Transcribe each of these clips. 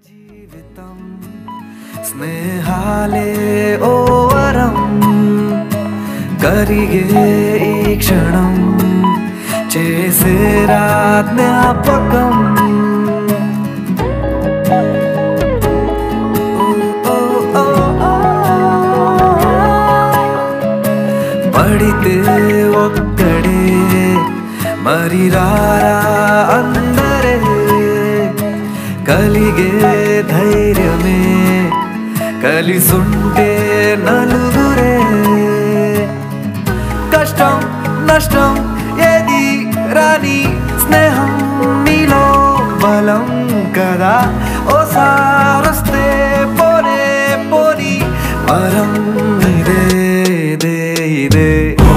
జీవితం స్నేహాలే ఓ వరం కరిగే ఈ క్షణం చేసే జ్ఞాపకం ఓ, ఓ, ఓ, పడితే ఒక్కడే మరి రారా అందరే కలిగే ధైర్యమే కలిసుంటే నలుగురే కష్టం నష్టం ఏది రాని స్నేహం నీలో బలం కదా ఓసారొస్తే పోనే పోని వరం ఇదే ఇదే ఇదే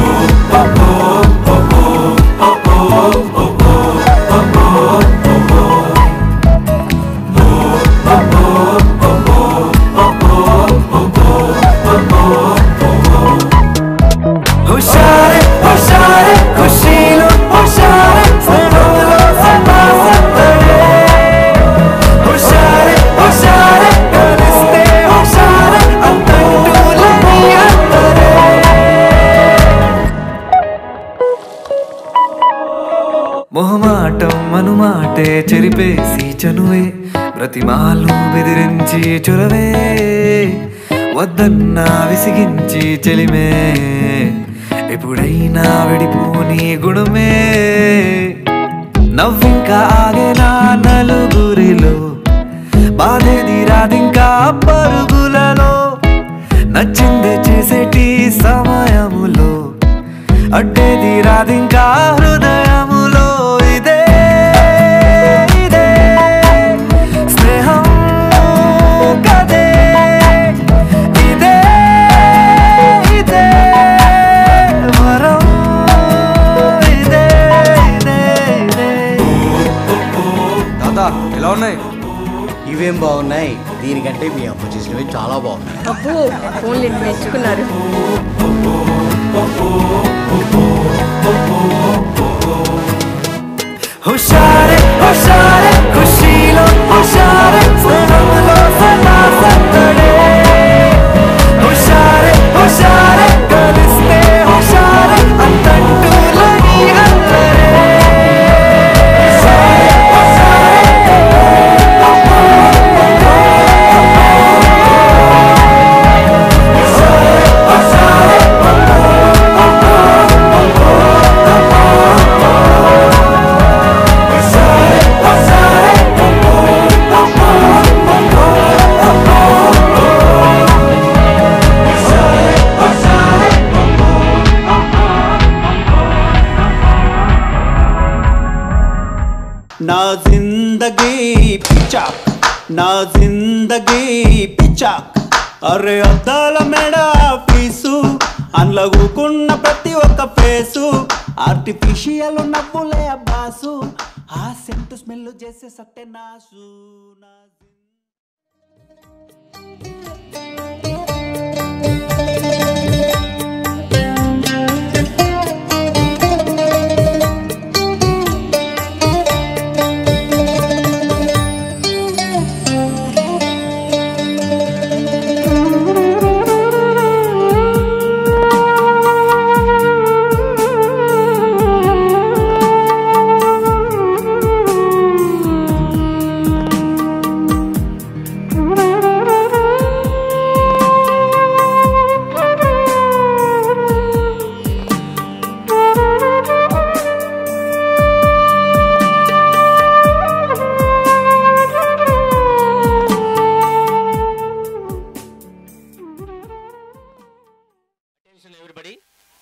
హుషారే హుషారే ఖుషీలు హుషారే స్నేహంలో సదా సత్తడే హుషారే హుషారే కలిస్తే హుషారే అంతంటూలని అందరే మొహమాటం మనుమాటే చెరిపేసి చనువే ప్రతిమాలు బెదిరించి చొరవే వద్దన్నా విసిగించి చెలిమే ఎప్పుడైనా విడిపోని గుణమే నవ్వింకా ఆగేనా నలుగురిలో బాధేది రాదింకా పరుగులలో నచ్చిందే చేసేటి సమయములో అడ్డేది రాదింకా హృదయములో ఇదే ఇదే స్నేహం కదే ఇదే ఇదే వరం ఇదే ఇదే ఇదే తాత ఎలా ఉన్నాయి ఇవేం బాగున్నాయి దీనికంటే మీ అమ్మ చేసినవి చాలా బాగున్నాయి అబ్బో ఫోన్లు మెచ్చుకున్నారు హుషారే హుషారే ఖుషీలో హుషారే స్నేహంలో సదా సత్తడే హుషారే హుషారే కలిస్తే హుషారే అంతంటూలని అందరే నా జిందగీ పిచాక్ నా జిందగీ పిచాక్ అరే అద్దాల మెడ ఫీసు అన్లగుకున్న ప్రతి ఒక్క ఫేసు ఆర్టిఫిషియల్ నవ్వులే అబ్బాసు ఆ సెంటు స్మెల్ చేసే సట్టె నాసు నా అటెన్షన్ ఎవ్రీబడి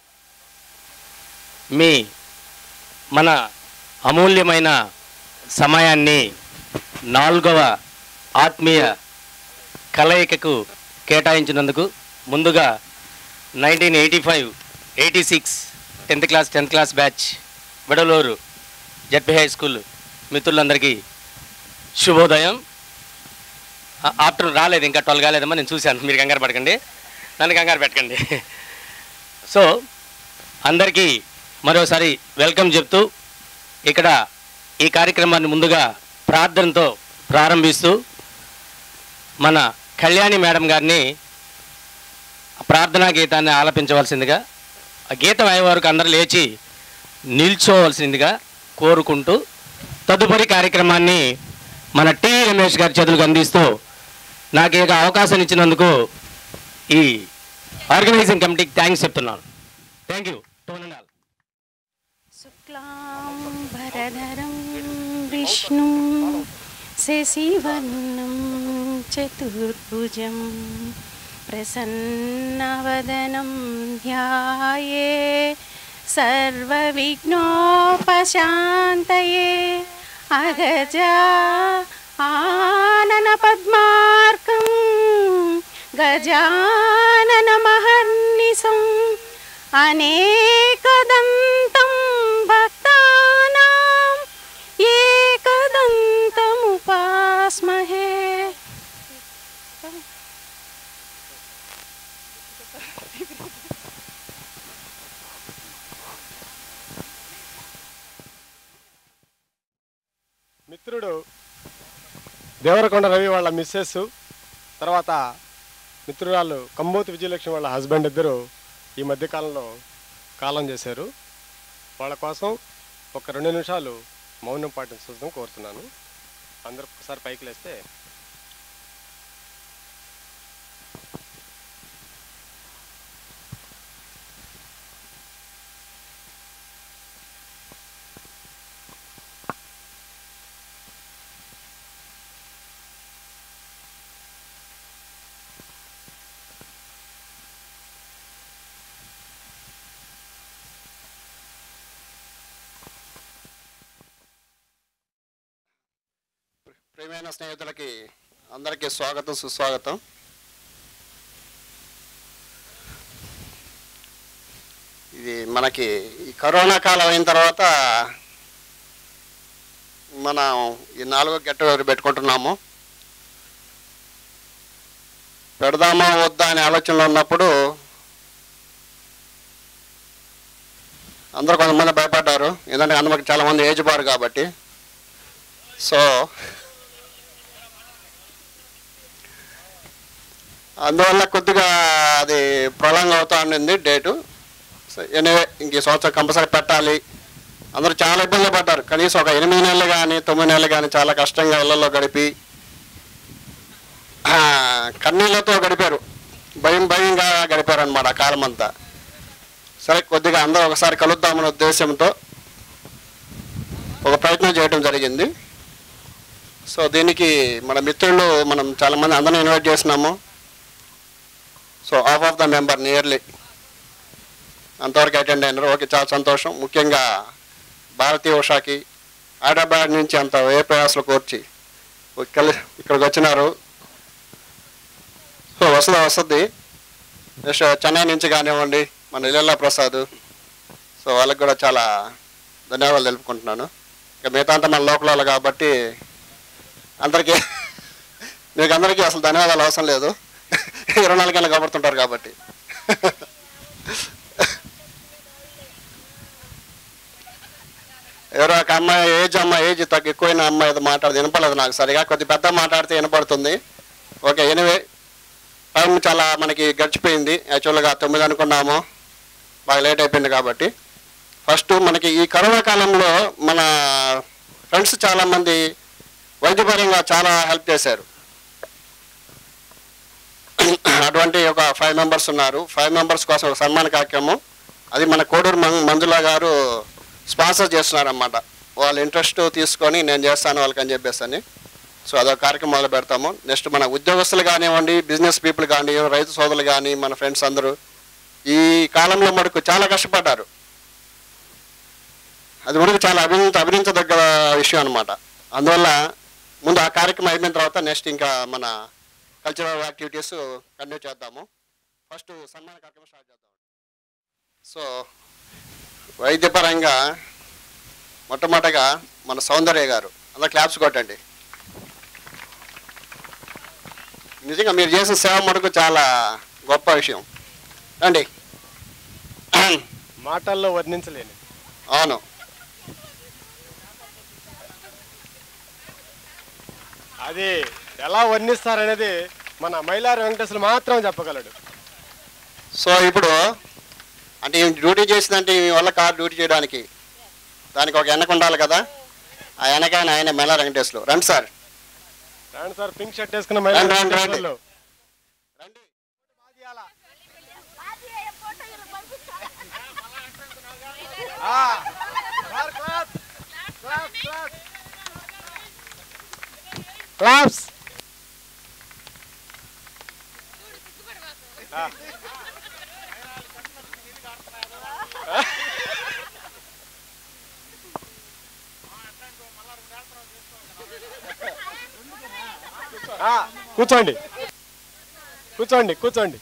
మీ మన అమూల్యమైన సమయాన్ని నాలుగవ ఆత్మీయ కలయికకు కేటాయించినందుకు ముందుగా nineteen eighty five eighty six tenth class tenth class batch Vedaluru ZP high school మిత్రులందరికీ శుభోదయం ఆఫ్టర్ రాలేదు ఇంకా ట్వెల్వ్ కాలేదమ్మా నేను చూశాను మీరు కంగారు పడకండి నన్ను కంగారు పెట్టకండి సో అందరికీ మరోసారి వెల్కమ్ చెప్తూ ఇక్కడ ఈ కార్యక్రమాన్ని ముందుగా ప్రార్థనతో ప్రారంభిస్తూ మన కళ్యాణి మేడం గారిని ప్రార్థనా గీతాన్ని ఆలపించవలసిందిగా ఆ గీతం అయ్యే వరకు అందరూ లేచి నిల్చోవలసిందిగా కోరుకుంటూ తదుపరి కార్యక్రమాన్ని మన టి రమేష్ గారి చేతులకు అందిస్తూ నాకు ఇక అవకాశం ఇచ్చినందుకు ఈ ఆర్గనైజింగ్ కమిటీకి థ్యాంక్స్ చెప్తున్నాను థ్యాంక్ యూ టోనల్ శుక్లాంబరధరం విష్ణుం శశివర్ణం చతుర్భుజం ప్రసన్నవదనం ధ్యాయే సర్వవిఘ్నోపశాంతయే అగజా ఆనన పద్మార్కం గజాననమహర్నిశం అనేకదంతం భక్తానాం ఏకదంతముపాస్మహే మిత్రుడు దేవరకొండ రవి వాళ్ళ మిస్సెస్ తర్వాత మిత్రురాలు కంబోతి విజయలక్ష్మి వాళ్ళ హస్బెండ్ ఇద్దరు ఈ మధ్యకాలంలో కాలం చేశారు వాళ్ళ కోసం ఒక రెండు నిమిషాలు మౌనం పాటించడం కోరుతున్నాను అందరూ ఒకసారి పైకి లేస్తే ప్రియమైన స్నేహితులకి అందరికీ స్వాగతం సుస్వాగతం ఇది మనకి ఈ కరోనా కాలం అయిన తర్వాత మనం ఈ నాలుగో గెట్ పెట్టుకుంటున్నాము పెడదామా వద్దా అనే ఆలోచనలో ఉన్నప్పుడు అందరూ కొంతమంది భయపడ్డారు ఎందుకంటే అందరికి చాలా మంది ఏజ్ బార్ కాబట్టి సో అందువల్ల కొద్దిగా అది ప్రొలాంగ్ అవుతా ఉండింది డేటు సో ఎనివే ఇంక ఈ సంవత్సరం కంపల్సరీ పెట్టాలి అందరూ చాలా ఇబ్బంది పడ్డారు కనీసం ఒక ఎనిమిది నెలలు కానీ తొమ్మిది నెలలు కానీ చాలా కష్టంగా ఇళ్లలో గడిపి ఆ, కన్నీళ్లతో గడిపారు భయం భయంగా గడిపారు అనమాట ఆ కాలం అంతా సరే కొద్దిగా అందరూ ఒకసారి కలుద్దామనే ఉద్దేశంతో ఒక ప్రయత్నం చేయడం జరిగింది సో దీనికి మన మిత్రులు మనం చాలామంది అందరిని ఇన్వైట్ చేసినాము so half of the member nearly అంతవరకు అటెండ్ అయినారు ఓకే చాలా సంతోషం ముఖ్యంగా భారతీయ ఉషాకి హైదరాబాద్ నుంచి అంత ఏ ప్రయాసాలు కోర్చి ఇక్కడ ఇక్కడికి వచ్చినారు సో వస్తుంది వస్తుంది నెక్స్ట్ చెన్నై నుంచి కానివ్వండి మన ఇల్లల్లా ప్రసాద్ సో వాళ్ళకి కూడా చాలా ధన్యవాదాలు తెలుపుకుంటున్నాను ఇక మిగతా అంతా మన లోకల్ వాళ్ళు కాబట్టి అందరికీ మీకు అందరికీ అసలు ధన్యవాదాలు అవసరం లేదు ఇరవై నాలుగు గంటలు కబడుతుంటారు కాబట్టి ఎవరో ఒక అమ్మాయి ఏజ్ అమ్మాయి ఏజ్ తగ్గ ఎక్కువైన అమ్మాయి ఏదో మాట్లాడదు వినపడలేదు నాకు సరిగా కొద్ది పెద్ద మాట్లాడితే వినపడుతుంది ఓకే ఎనివే టైం చాలా మనకి గడిచిపోయింది యాక్చువల్గా తొమ్మిది అనుకున్నాము బాగా లేట్ అయిపోయింది కాబట్టి ఫస్ట్ మనకి ఈ కరోనా కాలంలో మన ఫ్రెండ్స్ చాలామంది వైద్యపరంగా చాలా హెల్ప్ చేశారు అటువంటి ఒక ఫైవ్ మెంబర్స్ ఉన్నారు ఫైవ్ మెంబర్స్ కోసం ఒక సన్మాన కార్యక్రమం అది మన కోడూరు మం- మంజుల గారు స్పాన్సర్ చేస్తున్నారన్నమాట వాళ్ళ ఇంట్రెస్ట్ తీసుకొని నేను చేస్తాను వాళ్ళకి అని చెప్పేసి అని సో అదొక కార్యక్రమం మొదలు పెడతాము నెక్స్ట్ మన ఉద్యోగస్తులు కానివ్వండి బిజినెస్ పీపుల్ కానీ రైతు సోదరులు కానీ మన ఫ్రెండ్స్ అందరూ ఈ కాలంలో మటుకు చాలా కష్టపడ్డారు అది మటుకు చాలా అభినంద అభినందదగ్గ విషయం అనమాట అందువల్ల ముందు ఆ కార్యక్రమం అయిపోయిన తర్వాత నెక్స్ట్ ఇంకా మన కల్చరల్ యాక్టివిటీస్ కంటిన్యూ చేద్దాము ఫస్ట్ సన్మాన కార్యక్రమం స్టార్ట్ చేద్దాం సో వైద్యపరంగా మొట్టమొదటగా మన సౌందర్య గారు అందరు క్లాప్స్ కొట్టండి నిజంగా మీరు చేసిన సేవ మటుకు చాలా గొప్ప విషయం రండి మాటల్లో వర్ణించలేను అవును అది ఎలా వర్ణిస్తారనేది మన మైలారి వెంకటేశ్వరు మాత్రం చెప్పగలడు సో ఇప్పుడు అంటే ఈమె డ్యూటీ చేసిందంటే మీ వల్ల కాదు డ్యూటీ చేయడానికి దానికి ఒక వెనక ఉండాలి కదా ఆ వెనకాయన ఆయన మెల్ల వెంకటేశ్వరు రండి సార్ రండి సార్ పింక్ షర్ట్ వేసుకున్న రండి, మైలారి రండి, రండి. వెంకటేశ్వర్లు రండి క్లాప్స్ కూర్చోండి కూర్చోండి కూర్చోండి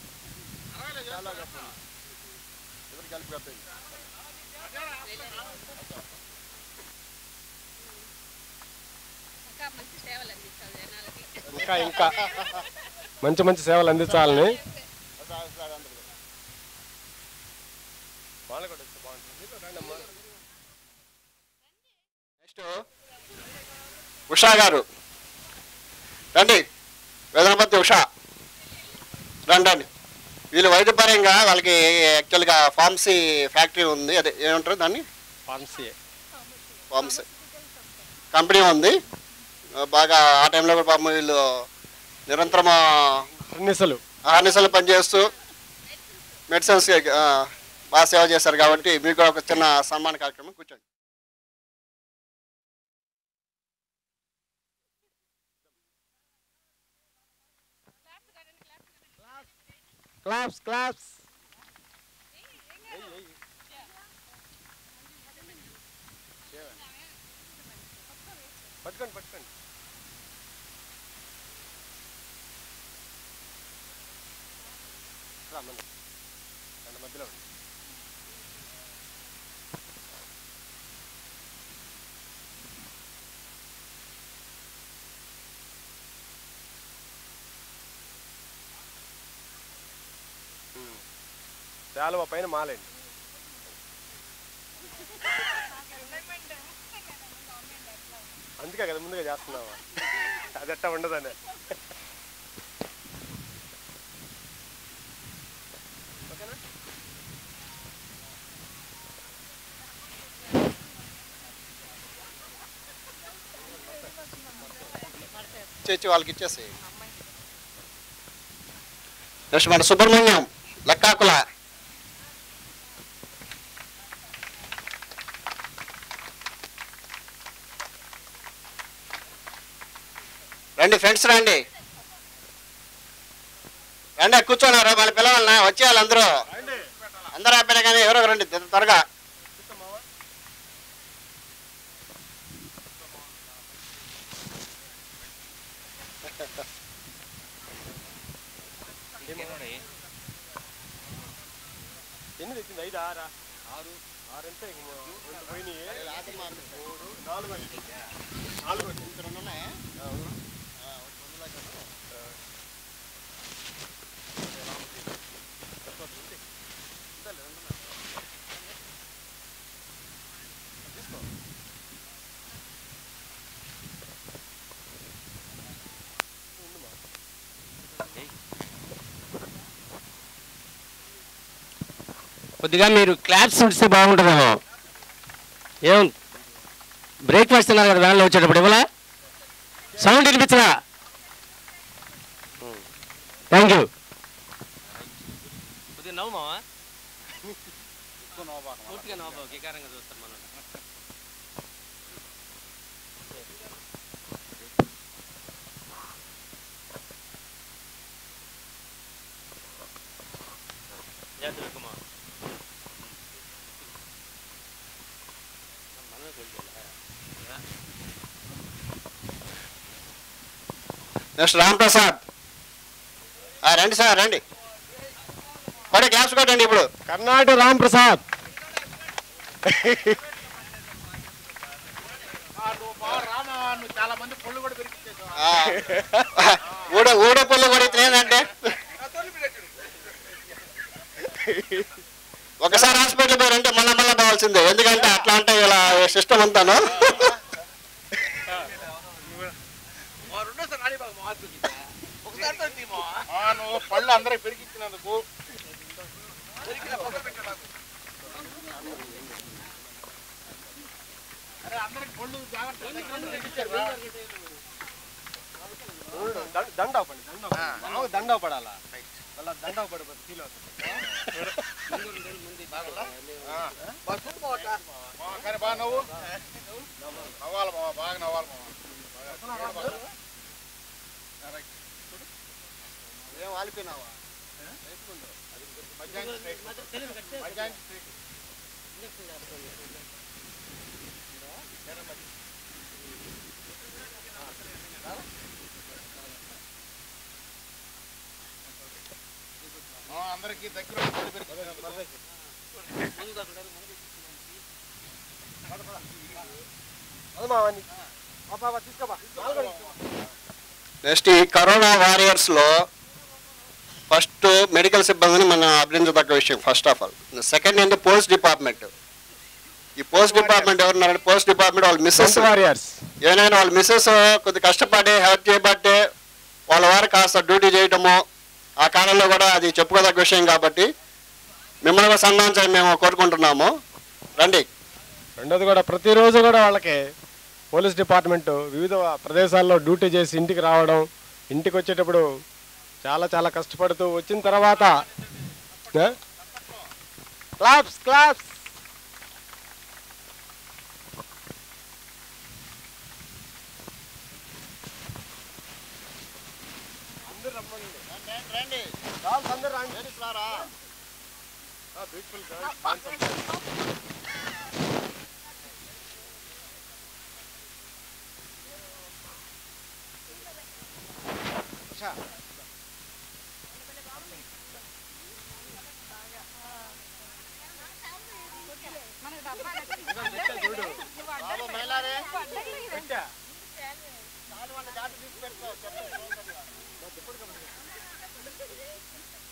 ఇంకా ఇంకా మంచి మంచి సేవలు అందించాలని వాళ్ళు కూడా వస్తే బాగుంటుంది. మీతో రండి అమ్మా. నెక్స్ట్ ఉషా గారు రండి వేదనపతి ఉషా రండి రండి వీళ్ళు వైద్యపరంగా వాళ్ళకి యాక్చువల్గా ఫార్మసీ ఫ్యాక్టరీ ఉంది అదే ఏమంటారు దాన్ని ఫార్మసీ ఫార్మసీ కంపెనీ ఉంది ఆ, బాగా ఆ టైంలో కూడా పాపం వీళ్ళు నిరంతరం అన్నిసలు ఆర్నిసలు పనిచేస్తూ మెడిసిన్స్ బాగా సేవ చేశారు కాబట్టి మీకు కూడా ఒక చిన్న సన్మాన కార్యక్రమం కూర్చోండి క్లాప్స్ క్లాప్స్ పట్టుకోండి పట్టుకోండి రా, ముందు. రండి, మధ్యలో ఉండు. శాలువ పైన మాలేండి అందుకే కదా ముందుగా చేస్తున్నావా అది ఎట్టా ఉండదనే ఓకేనా ఇచ్చేసి వాళ్ళకి ఇచ్చేసి నెక్స్ట్ మన సుబ్రహ్మణ్యం లక్కాకుల రండి ఫ్రెండ్స్ రండి రండి కూర్చోనారా మన పిల్లవాళ్ళ వచ్చేయాలి అందరూ అందరూ అయిపోయినా కానీ ఎవరో ఒకరు రండి త్వర- త్వరగా ఎన్ని తెచ్చింది ఐదు ఆరా ఆరు ఆరు అంటే ఇంక మూ- రెండు పోయినాయి మూడు నాలుగు అండి. నాలుగు అండి. ఆ, అవును. కొద్దిగా మీరు క్లాప్స్ ఇస్తే బాగుంటుందేమో ఏం బ్రేక్ఫాస్ట్ తిన్నారు కదా వ్యాన్లో వచ్చేటప్పుడు ఇవ్వలా సౌండ్ వినిపించరా థ్యాంక్ యూ కొద్దిగా నవ్వు మావా పూర్తిగా నవ్వు వికారంగా చూస్తారు మనం జాగ్రత్త కుమార్ నెక్స్ట్ రామ్ ప్రసాద్ ఆ, రండి సార్ రండి కొడే క్లాస్ కొట్టండి ఇప్పుడు కర్ణాటక రామ్ ప్రసాద్ ఆ, ఊడ ఊడ పుల్ల కొడితే ఏంటంటే ఒకసారి హాస్పిటల్ పోయారంటే మళ్ళా మళ్ళా పోవాల్సిందే ఎందుకంటే అట్లా అంటే ఇలా సిస్టమ్ అంతాను పళ్ళు అందరికి పెరిగిచ్చినందుకు అరే అందరికి పళ్ళు జాగ్రత్త దగ్గర నుండి తెచ్చిచ్చారురా. దండ అవ్వండి దండ దండ పడాలా మళ్ళీ దండ పడిపోతే ఫీల్ అవుతుంది మామ, కానీ బాగా నవ్వు నవ్వాలి మామ బాగా నవ్వాలి మామ ఏం వాలిపోయినావా మధ్యాహ్నం స్ట్రైక్. మధ్యాహ్నం స్ట్రైక్. ఆ, అందరికీ దగ్గర ఉండి పళ్ళు పెరిగిచ్చినందుకు. అది మావని పాపా తీసుకోబా నెక్స్ట్ ఈ కరోనా వారియర్స్లో ఫస్ట్ మెడికల్ సిబ్బందిని మనం అభినందించదగ్గ విషయం ఫస్ట్ ఆఫ్ ఆల్ సెకండ్ ఏంటి పోస్ట్ డిపార్ట్మెంట్ ఈ పోస్ట్ డిపార్ట్మెంట్ ఎవరున్నారంటే పోస్ట్ డిపార్ట్మెంట్ వాళ్ళ మిస్సెస్ వారియర్స్ ఏమైనా వాళ్ళ మిస్సెస్ కొద్ది కష్టపడి హెల్ప్ చేయబట్టే వాళ్ళ వారు కాస్త డ్యూటీ చేయటము ఆ కాలంలో కూడా అది చెప్పుకోదగ్గ విషయం కాబట్టి మిమ్మల్ని కూడా సన్మానించాలని మేము కోరుకుంటున్నాము రండి రెండోది కూడా ప్రతిరోజు కూడా వాళ్ళకి పోలీస్ డిపార్ట్మెంట్ వివిధ ప్రదేశాల్లో డ్యూటీ చేసి ఇంటికి రావడం ఇంటికి వచ్చేటప్పుడు చాలా చాలా కష్టపడుతూ వచ్చిన తర్వాత క్లాప్స్ క్లాప్స్ రండి అందరూ రండి లేడీస్ రారా బ్యూటిఫుల్ బాబు మైలారే పెట్టా చాలు వాళ్ళ జాతి తీసి పెట్టుకో